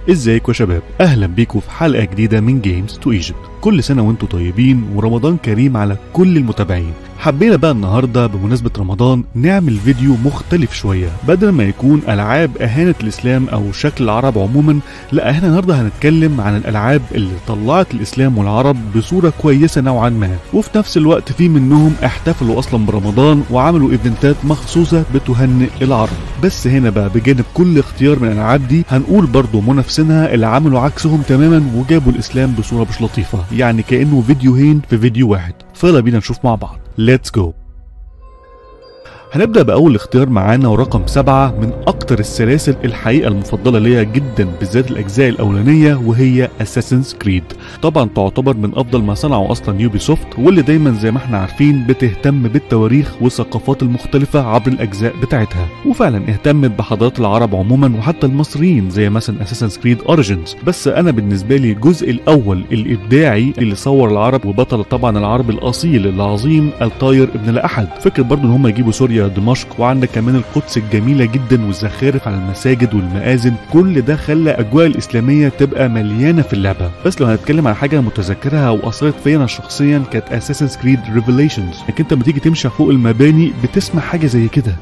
ازيكم يا شباب اهلا بيكم في حلقه جديده من جيمز تو ايجيبت كل سنه وانتم طيبين ورمضان كريم على كل المتابعين حبينا بقى النهارده بمناسبه رمضان نعمل فيديو مختلف شويه بدل ما يكون العاب اهانه الاسلام او شكل العرب عموما لا احنا النهارده هنتكلم عن الالعاب اللي طلعت الاسلام والعرب بصوره كويسه نوعا ما وفي نفس الوقت في منهم احتفلوا اصلا برمضان وعملوا ايفنتات مخصوصه بتهنئ العرب بس هنا بقى بجانب كل اختيار من الالعاب دي هنقول برضو منافسينها اللي عملوا عكسهم تماما وجابوا الاسلام بصوره مش لطيفه يعني كانه فيديوهين في فيديو واحد فيلا بينا نشوف مع بعض ليتس جو هنبدأ بأول اختيار معانا ورقم سبعة من أكتر السلاسل الحقيقة المفضلة ليا جدا بالذات الأجزاء الأولانية وهي اساسنز كريد طبعا تعتبر من أفضل ما صنعوا أصلا يوبي سوفت واللي دايما زي ما احنا عارفين بتهتم بالتواريخ والثقافات المختلفة عبر الأجزاء بتاعتها وفعلا اهتمت بحضارات العرب عموما وحتى المصريين زي مثلا اساسنز كريد اوريجينز بس أنا بالنسبة لي الجزء الأول الإبداعي اللي صور العرب وبطل طبعا العرب الأصيل العظيم الطاير ابن الأحد فكرة برضو إن هم يجيبوا سوريا دمشق وعندك كمان القدس الجميلة جدا والزخارف على المساجد والمآذن كل ده خلى أجواء الإسلامية تبقى مليانة في اللعبة بس لو هنتكلم عن حاجة متذكرها وأثرت فيا أنا شخصيا كانت اساسنز كريد ريفيليشنز انك انت لما تيجي تمشي فوق المباني بتسمع حاجة زي كده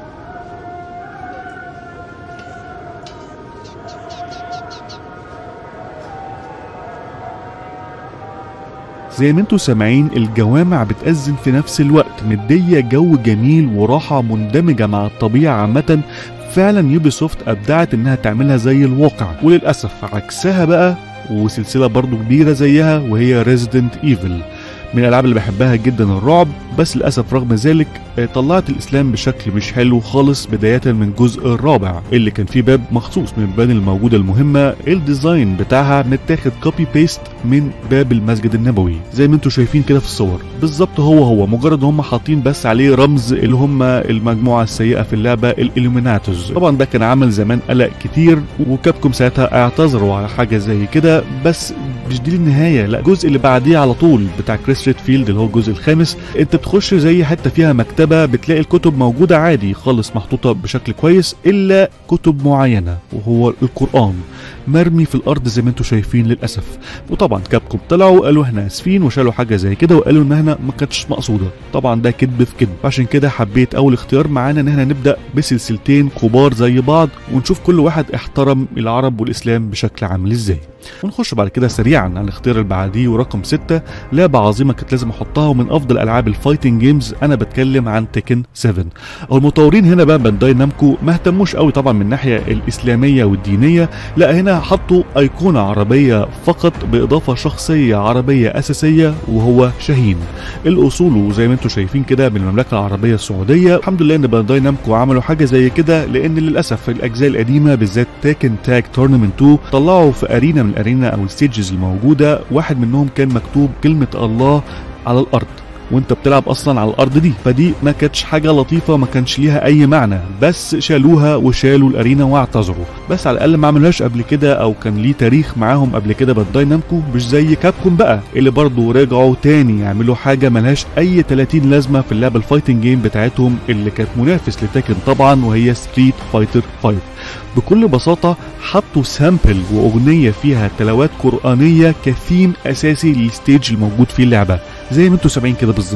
زي ما انتوا سامعين الجوامع بتأذن في نفس الوقت مدية جو جميل وراحة مندمجة مع الطبيعة عامة فعلا يوبي سوفت أبدعت إنها تعملها زي الواقع وللأسف عكسها بقى وسلسلة برضو كبيرة زيها وهي ريزيدنت ايفل من الالعاب اللي بحبها جدا الرعب بس للاسف رغم ذلك طلعت الاسلام بشكل مش حلو خالص بدايه من الجزء الرابع اللي كان فيه باب مخصوص من الباب الموجوده المهمه الديزاين بتاعها متاخد كوبي بيست من باب المسجد النبوي زي ما انتم شايفين كده في الصور بالظبط هو هو مجرد هم حاطين بس عليه رمز اللي هم المجموعه السيئه في اللعبه الالوميناتوز طبعا ده كان عمل زمان قلق كتير وكابكم ساعتها اعتذروا على حاجه زي كده بس مش دي النهايه لا الجزء اللي بعديه على طول بتاع كريس ريدفيلد اللي هو الجزء الخامس انت بتخش زي حته فيها مكتبه بتلاقي الكتب موجوده عادي خالص محطوطه بشكل كويس الا كتب معينه وهو القران مرمي في الارض زي ما انتم شايفين للاسف وطبعا كابكم طلعوا وقالوا احنا اسفين وشالوا حاجه زي كده وقالوا ان احنا ما كانتش مقصوده طبعا ده كذب في كذب عشان كده حبيت اول اختيار معانا ان احنا نبدا بسلسلتين كبار زي بعض ونشوف كل واحد احترم العرب والاسلام بشكل عامل ازاي ونخش بعد كده سريعا على الاختيار اللي بعديه ورقم 6 لعبه عظيمه كانت لازم احطها ومن افضل العاب الفايتنج جيمز انا بتكلم عن تكن 7 المطورين هنا بقى بانداي نامكو ما اهتموش قوي طبعا من الناحيه الاسلاميه والدينيه لا هنا حطوا ايقونه عربيه فقط باضافه شخصيه عربيه اساسيه وهو شاهين الاصول وزي ما انتم شايفين كده من المملكه العربيه السعوديه الحمد لله ان بانداي نامكو عملوا حاجه زي كده لان للاسف في الاجزاء القديمه بالذات تاكن تاج تورنمنت 2 طلعوا في ارينا من الارينا او الستيجز الموجوده واحد منهم كان مكتوب كلمه الله على الارض وانت بتلعب اصلا على الارض دي فدي ما كانتش حاجه لطيفه ما كانش ليها اي معنى بس شالوها وشالوا الارينا واعتذروا بس على الاقل ما عملوهاش قبل كده او كان ليه تاريخ معاهم قبل كده بانداي نامكو مش زي كابكوم بقى اللي برضه رجعوا تاني يعملوا حاجه ملهاش اي 30 لازمه في اللعبه الفايتنج جيم بتاعتهم اللي كانت منافس لتاكن طبعا وهي ستريت فايتر 5 بكل بساطة حطوا سامبل وأغنية فيها تلاوات قرآنية كثيم أساسي للستيج الموجود فيه اللعبة زي ما انتوا سامعين كده بالظبط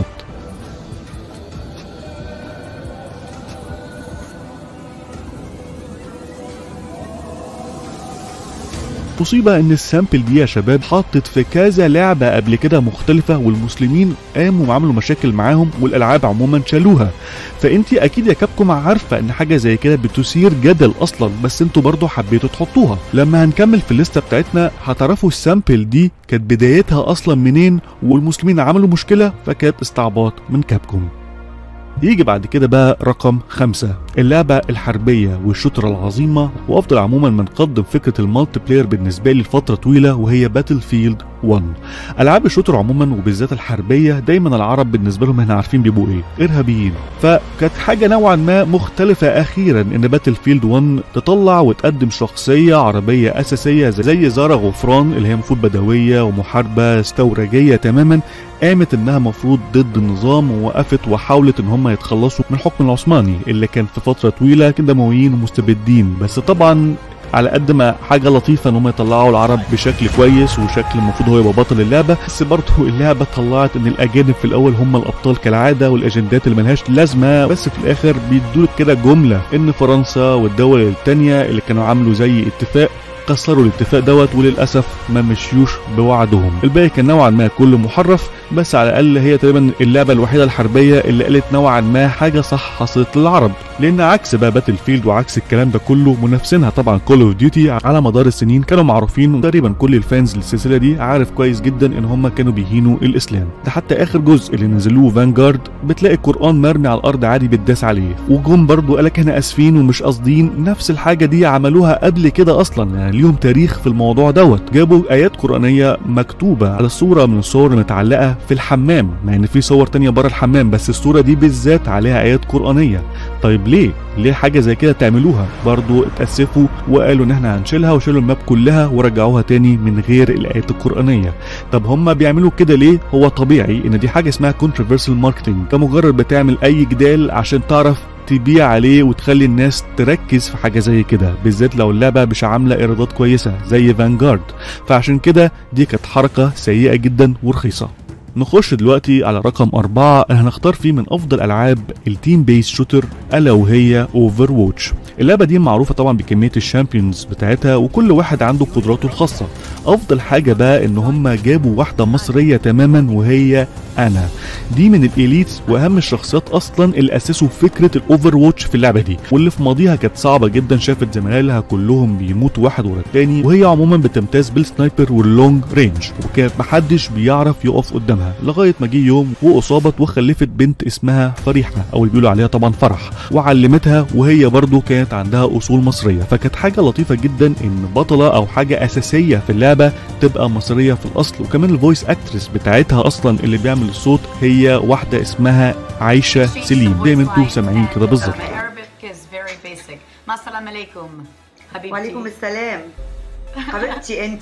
مصيبة ان السامبل دي يا شباب حطت في كذا لعبة قبل كده مختلفة والمسلمين قاموا وعملوا مشاكل معاهم والالعاب عموما شالوها فانت اكيد يا كابكم عارفة ان حاجة زي كده بتثير جدل اصلا بس انتوا برضو حبيتوا تحطوها لما هنكمل في الليستة بتاعتنا هتعرفوا السامبل دي كانت بدايتها اصلا منين والمسلمين عملوا مشكلة فكانت استعباط من كابكم يجي بعد كده بقى رقم خمسة اللعبة الحربية والشوتر العظيمة وأفضل عموما من قدم فكرة المالتي بلاير بالنسبة لي لفترة طويلة وهي باتل فيلد 1 ألعاب الشوتر عموما وبالذات الحربية دايما العرب بالنسبة لهم احنا عارفين بيبقوا ايه إرهابيين فكانت حاجة نوعا ما مختلفة أخيرا إن باتل فيلد 1 تطلع وتقدم شخصية عربية أساسية زي زارا غفران اللي هي المفروض بدوية ومحاربة استورجية تماما قامت انها مفروض ضد النظام ووقفت وحاولت ان هم يتخلصوا من الحكم العثماني اللي كان في فتره طويله كان دمويين ومستبدين بس طبعا على قد ما حاجه لطيفه ان هم يطلعوا العرب بشكل كويس وشكل المفروض هو يبقى بطل اللعبه بس برضه اللعبه طلعت ان الاجانب في الاول هم الابطال كالعاده والاجندات اللي ملهاش لازمه بس في الاخر بيدولك كده جمله ان فرنسا والدول التانيه اللي كانوا عاملوا زي اتفاق كسروا الاتفاق دوت وللاسف ما مشيوش بوعدهم الباقي كان نوعا ما كله محرف بس على الاقل هي تقريبا اللعبه الوحيده الحربيه اللي قالت نوعا ما حاجه صح حصلت للعرب لان عكس بقى باتل فيلد وعكس الكلام ده كله منافسينها طبعا كول اوف ديوتي على مدار السنين كانوا معروفين وتقريبا كل الفانز للسلسله دي عارف كويس جدا ان هم كانوا بيهينوا الاسلام ده حتى اخر جزء اللي نزلوه فانجارد بتلاقي القران مرمي على الارض عادي بتداس عليه وجم برضو قالك احنا اسفين ومش قاصدين نفس الحاجه دي عملوها قبل كده اصلا يعني ليهم تاريخ في الموضوع دوت جابوا ايات قرانيه مكتوبه على صوره من الصور متعلقه في الحمام مع ان في صور تانية بره الحمام بس الصوره دي بالذات عليها ايات قرانيه طيب ليه ليه حاجه زي كده تعملوها برضو اتاسفوا وقالوا ان احنا هنشيلها وشيلوا الماب كلها ورجعوها تاني من غير الايات القرانيه طب هم بيعملوا كده ليه هو طبيعي ان دي حاجه اسمها controversial ماركتنج كمجرد بتعمل اي جدال عشان تعرف تبيع عليه وتخلي الناس تركز في حاجه زي كده بالذات لو اللعبه مش عامله ايرادات كويسه زي فانجارد فعشان كده دي كانت حركه سيئه جدا ورخيصه نخش دلوقتي على رقم أربعة اللي هنختار فيه من أفضل ألعاب التيم بيس شوتر ألا وهي أوفر ووتش اللعبة دي معروفة طبعا بكمية الشامبيونز بتاعتها وكل واحد عنده قدراته الخاصة أفضل حاجة بقى إن هم جابوا واحدة مصرية تماما وهي أنا دي من الإليتس وأهم الشخصيات أصلا اللي أسسوا فكرة الأوفر ووتش في اللعبة دي واللي في ماضيها كانت صعبة جدا شافت زمايلها كلهم بيموتوا واحد ورا التاني وهي عموما بتمتاز بالسنايبر واللونج رينج وكانت محدش بيعرف يقف قدامها لغايه ما جه يوم واصابت وخلفت بنت اسمها فريحه او اللي بيقولوا عليها طبعا فرح وعلمتها وهي برضو كانت عندها اصول مصريه فكانت حاجه لطيفه جدا ان بطله او حاجه اساسيه في اللعبه تبقى مصريه في الاصل وكمان الفويس اكترس بتاعتها اصلا اللي بيعمل الصوت هي واحده اسمها عايشه سليم زي ما انتم سامعين كده بالظبط السلام عليكم حبيبتي وعليكم السلام حبيبتي انت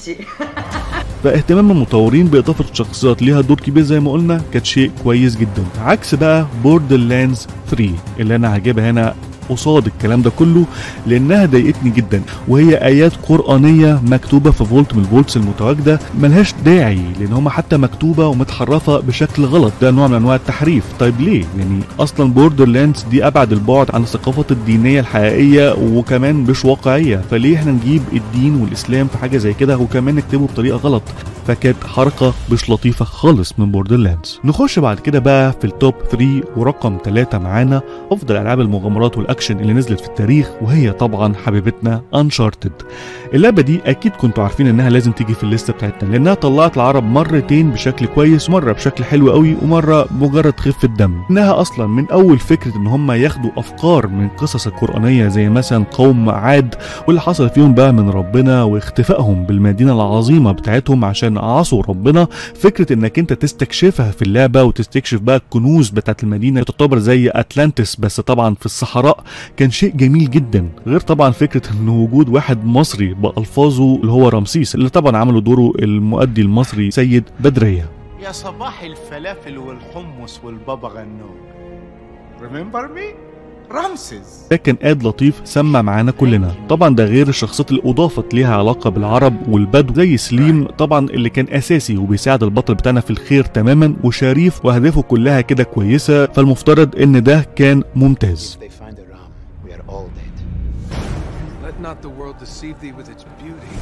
فاهتمام المطورين باضافه شخصيات ليها دور كبير زي ما قلنا كانت شيء كويس جدا عكس بقى بوردر لاندز 3 اللي انا هجيبها هنا قصاد الكلام ده كله لانها ضايقتني جدا وهي ايات قرانيه مكتوبه في فولت من الفولتس المتواجده ملهاش داعي لان هما حتى مكتوبه ومتحرفه بشكل غلط ده نوع من انواع التحريف طيب ليه يعني اصلا بوردر لاندز دي ابعد البعد عن الثقافه الدينيه الحقيقيه وكمان مش واقعيه فليه احنا نجيب الدين والاسلام في حاجه زي كده وكمان نكتبه بطريقه غلط فكانت حركة مش لطيفة خالص من بوردر لاندز نخش بعد كده بقى في التوب 3 ورقم 3 معانا أفضل ألعاب المغامرات والأكشن اللي نزلت في التاريخ وهي طبعا حبيبتنا أنشارتد اللعبة دي أكيد كنتوا عارفين إنها لازم تيجي في الليستة بتاعتنا لأنها طلعت العرب مرتين بشكل كويس مرة بشكل حلو قوي ومرة مجرد خفة دم إنها أصلا من أول فكرة إن هم ياخدوا أفكار من قصص القرآنية زي مثلا قوم عاد واللي حصل فيهم بقى من ربنا واختفائهم بالمدينة العظيمة بتاعتهم عشان عصوا ربنا فكره انك انت تستكشفها في اللعبه وتستكشف بقى الكنوز بتاعت المدينه تعتبر زي اتلانتس بس طبعا في الصحراء كان شيء جميل جدا غير طبعا فكره ان وجود واحد مصري بالفاظه اللي هو رمسيس اللي طبعا عملوا دوره المؤدي المصري سيد بدريه يا صباح الفلافل والحمص والبابا غنوج Remember me? رمسز ده كان اد لطيف سمع معانا كلنا طبعا ده غير الشخصيات اللي اضافت ليها علاقه بالعرب والبدو زي سليم طبعا اللي كان اساسي وبيساعد البطل بتاعنا في الخير تماما وشريف واهدافه كلها كده كويسه فالمفترض ان ده كان ممتاز If they find a ram, we are all dead. Let not the world deceive thee with its beauty.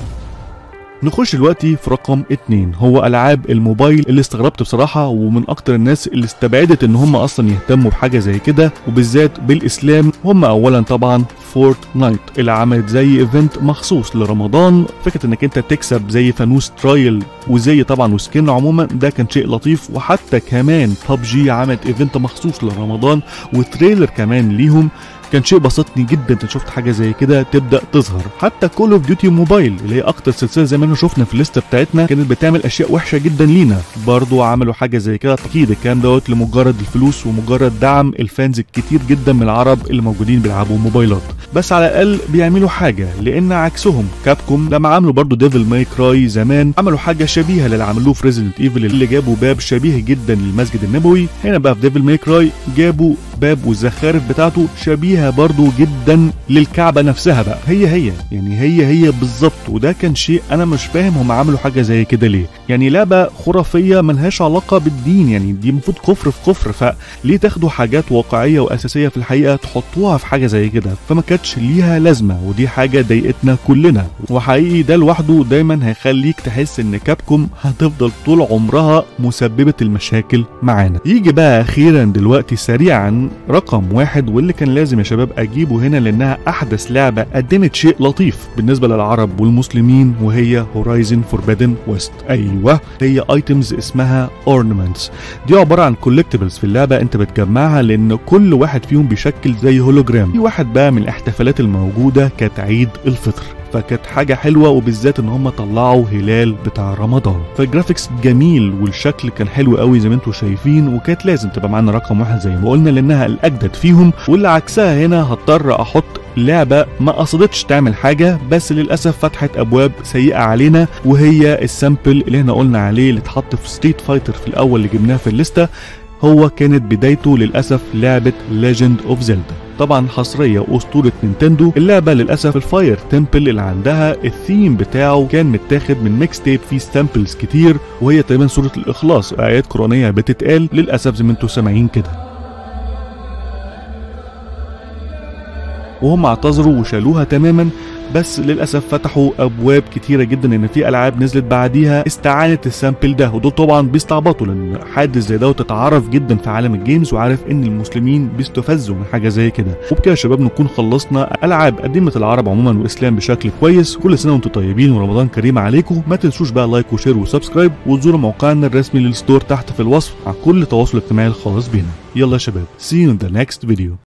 نخش دلوقتي في رقم اتنين هو العاب الموبايل اللي استغربت بصراحه ومن اكتر الناس اللي استبعدت ان هم اصلا يهتموا بحاجه زي كده وبالذات بالاسلام هم اولا طبعا فورت نايت اللي عملت زي ايفنت مخصوص لرمضان فكره انك انت تكسب زي فانوس ترايل وزي طبعا وسكين عموما ده كان شيء لطيف وحتى كمان ببجي عملت ايفنت مخصوص لرمضان وتريلر كمان ليهم كان شيء بسطني جدا ان شفت حاجه زي كده تبدا تظهر حتى كول اوف ديوتي موبايل اللي هي اكتر سلسله زي ما احنا شفنا في الليسته بتاعتنا كانت بتعمل اشياء وحشه جدا لينا برضو عملوا حاجه زي كده اكيد الكلام دوت لمجرد الفلوس ومجرد دعم الفانز الكتير جدا من العرب اللي موجودين بيلعبوا موبايلات بس على الاقل بيعملوا حاجه لان عكسهم كابكوم لما عملوا برضو ديفل ماي كراي زمان عملوا حاجه شبيهه للي عملوه في ريزيدنت ايفل اللي جابوا باب شبيه جدا للمسجد النبوي هنا بقى في ديفل ماي كراي جابوا باب والزخارف بتاعته شبيهه شبيهه برضو جدا للكعبه نفسها بقى هي هي يعني هي هي بالظبط وده كان شيء انا مش فاهم هم عملوا حاجه زي كده ليه يعني لعبه خرافيه ملهاش علاقه بالدين يعني دي المفروض كفر في كفر فليه تاخدوا حاجات واقعيه واساسيه في الحقيقه تحطوها في حاجه زي كده فما كانتش ليها لازمه ودي حاجه ضايقتنا كلنا وحقيقي ده لوحده دايما هيخليك تحس ان كابكوم هتفضل طول عمرها مسببه المشاكل معانا يجي بقى اخيرا دلوقتي سريعا رقم واحد واللي كان لازم يا شباب اجيبه هنا لانها احدث لعبه قدمت شيء لطيف بالنسبه للعرب والمسلمين وهي هورايزن فوربيدن ويست ايوه هي ايتمز اسمها اورنمنتس دي عباره عن كولكتبلز في اللعبه انت بتجمعها لان كل واحد فيهم بيشكل زي هولوجرام في واحد بقى من الاحتفالات الموجوده كانت عيد الفطر فكانت حاجة حلوة وبالذات ان هم طلعوا هلال بتاع رمضان فالجرافيكس جميل والشكل كان حلو قوي زي ما انتم شايفين وكانت لازم تبقى معانا رقم واحد زي ما قلنا لانها الاجدد فيهم واللي عكسها هنا هضطر احط لعبة ما قصدتش تعمل حاجة بس للأسف فتحت أبواب سيئة علينا وهي السامبل اللي احنا قلنا عليه اللي اتحط في ستريت فايتر في الأول اللي جبناه في الليستة هو كانت بدايته للأسف لعبة ليجند اوف زيلدا طبعا حصريه واسطوره نينتندو اللعبه للاسف الفاير تمبل اللي عندها الثيم بتاعه كان متاخد من ميكس تيب فيه سامبلز كتير وهي تقريبا سوره الاخلاص ايات قرانيه بتتقال للاسف زي ما انتم سامعين كده وهم اعتذروا وشالوها تماما بس للاسف فتحوا ابواب كتيره جدا ان في العاب نزلت بعديها استعانت السامبل ده ودول طبعا بيستعبطوا لان حادث زي دوت اتعرف جدا في عالم الجيمز وعارف ان المسلمين بيستفزوا من حاجه زي كده وبكده يا شباب نكون خلصنا العاب قدمت العرب عموما والاسلام بشكل كويس كل سنه وانتم طيبين ورمضان كريم عليكم ما تنسوش بقى لايك وشير وسبسكرايب وتزوروا موقعنا الرسمي للستور تحت في الوصف مع كل تواصل اجتماعي الخاص بينا يلا يا شباب see you in the next video